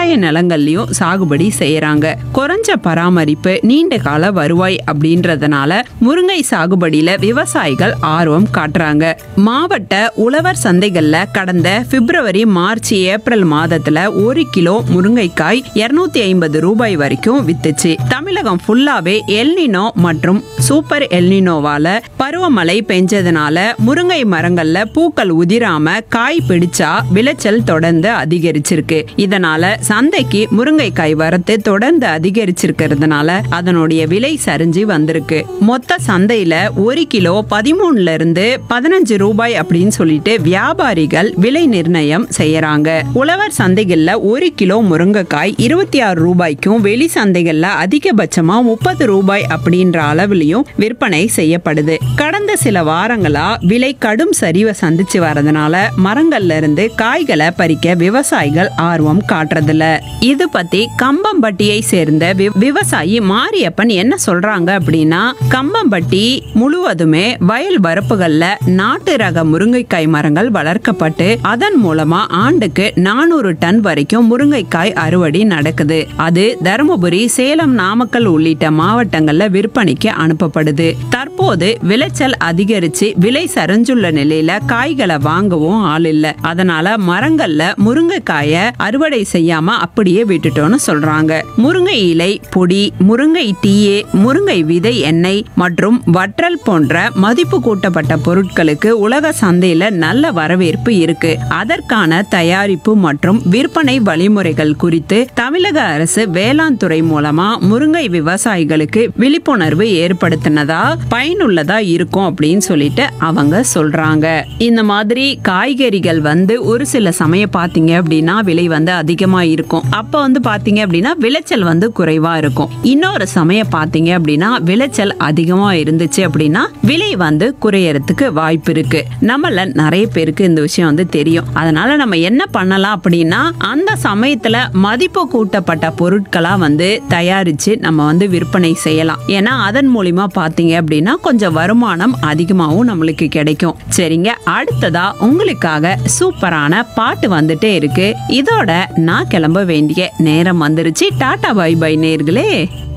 விவசாய நிலங்கள்லயும் சாகுபடி செய்யறாங்க குறைஞ்ச பராமரிப்பு நீண்ட கால வருவாய் அப்படின்றதுனால முருங்கை சாகுபடியில விவசாயிகள் ஆர்வம் காட்டுறாங்க மாவட்ட உழவர் சந்தைகள்ல கடந்த பிப்ரவரி மார்ச் ஏப்ரல் மாதத்துல ஒரு கிலோ முருங்கைக்காய் 250 ஐம்பது ரூபாய் வரைக்கும் வித்துச்சு தமிழகம் ஃபுல்லாவே எல்னினோ மற்றும் சூப்பர் எல்னினோவால பருவமழை பெஞ்சதுனால முருங்கை மரங்கள்ல பூக்கள் உதிராம காய் பிடிச்சா விளைச்சல் தொடர்ந்து அதிகரிச்சிருக்கு இதனால சந்தைக்கு முருங்கைக்காய் வரத்து தொடர்ந்து அதிகரிச்சிருக்கிறதுனால அதனுடைய விலை சரிஞ்சு வந்திருக்கு மொத்த சந்தையில ஒரு கிலோ பதிமூணுல இருந்து பதினஞ்சு ரூபாய் அப்படின்னு சொல்லிட்டு வியாபாரிகள் விலை நிர்ணயம் செய்யறாங்க உழவர் சந்தைகள்ல ஒரு கிலோ முருங்கைக்காய் இருபத்தி ஆறு ரூபாய்க்கும் வெளி சந்தைகள்ல அதிகபட்சமா முப்பது ரூபாய் அப்படின்ற அளவுலயும் விற்பனை செய்யப்படுது கடந்த சில வாரங்களா விலை கடும் சரிவை சந்திச்சு வரதுனால மரங்கள்ல இருந்து காய்களை பறிக்க விவசாயிகள் ஆர்வம் காட்டுறதில்ல இது பத்தி கம்பம்பட்டியை சேர்ந்த வி- விவசாயி மாரியப்பன் என்ன சொல்றாங்க அப்படின்னா கம்பம்பட்டி முழுவதுமே வயல் வரப்புகள்ல நாட்டு ரக முருங்கைக்காய் மரங்கள் வளர்க்கப்பட்டு அதன் மூலமா ஆண்டுக்கு நானூறு டன் வரைக்கும் முருங்கைக்காய் அறுவடை நடக்குது அது தருமபுரி சேலம் நாமக்கல் உள்ளிட்ட மாவட்டங்கள்ல விற்பனைக்கு அனுப்பப்படுது தற்போது விளைச்சல் அதிகரிச்சு விலை சரிஞ்சுள்ள நிலையில காய்களை வாங்கவும் ஆள் இல்ல அதனால மரங்கள்ல முருங்கைக்காய அறுவடை செய்யாம அப்படியே விட்டுட்டோம்னு சொல்றாங்க முருங்கை இலை பொடி முருங்கை டீயே முருங்கை விதை எண்ணெய் மற்றும் வற்றல் போன்ற மதிப்பு கூட்டப்பட்ட பொருட்களுக்கு உலக சந்தையில நல்ல வரவேற்பு இருக்கு அதற்கான தயாரிப்பு மற்றும் விற்பனை வழிமுறைகள் குறித்து தமிழக அரசு வேளாண் துறை மூலமா முருங்கை விவசாயிகளுக்கு விழிப்புணர்வு ஏற்படுத்தினதா பயனுள்ளதா இருக்கும் அப்படின்னு சொல்லிட்டு அவங்க சொல்றாங்க இந்த மாதிரி காய்கறிகள் வந்து ஒரு சில சமயம் பாத்தீங்க அப்படின்னா விலை வந்து அதிகமா இருக்கும் அப்ப வந்து பாத்தீங்க அப்படின்னா விளைச்சல் வந்து குறைவா இருக்கும் இன்னொரு சமயம் பாத்தீங்க அப்படின்னா விளைச்சல் அதிகமா இருந்துச்சு அப்படின்னா விலை வந்து குறையறதுக்கு வாய்ப்பு இருக்கு நம்மள நிறைய பேருக்கு இந்த விஷயம் வந்து தெரியும் அதனால நம்ம என்ன பண்ணலாம் அப்படின்னா அந்த சமயத்துல மதிப்பு கூட்டப்பட்ட பொருட்களா வந்து தயாரிச்சு நம்ம வந்து விற்பனை செய்யலாம் ஏன்னா அதன் மூலியமா பாத்தீங்க அப்படின்னா கொஞ்சம் வருமானம் அதிகமாகவும் நம்மளுக்கு கிடைக்கும் சரிங்க அடுத்ததா உங்களுக்காக சூப்பரான பாட்டு வந்துட்டே இருக்கு இதோட நான் கிளம்ப வேண்டிய நேரம் வந்துருச்சு டாடா பை பை நேர்களே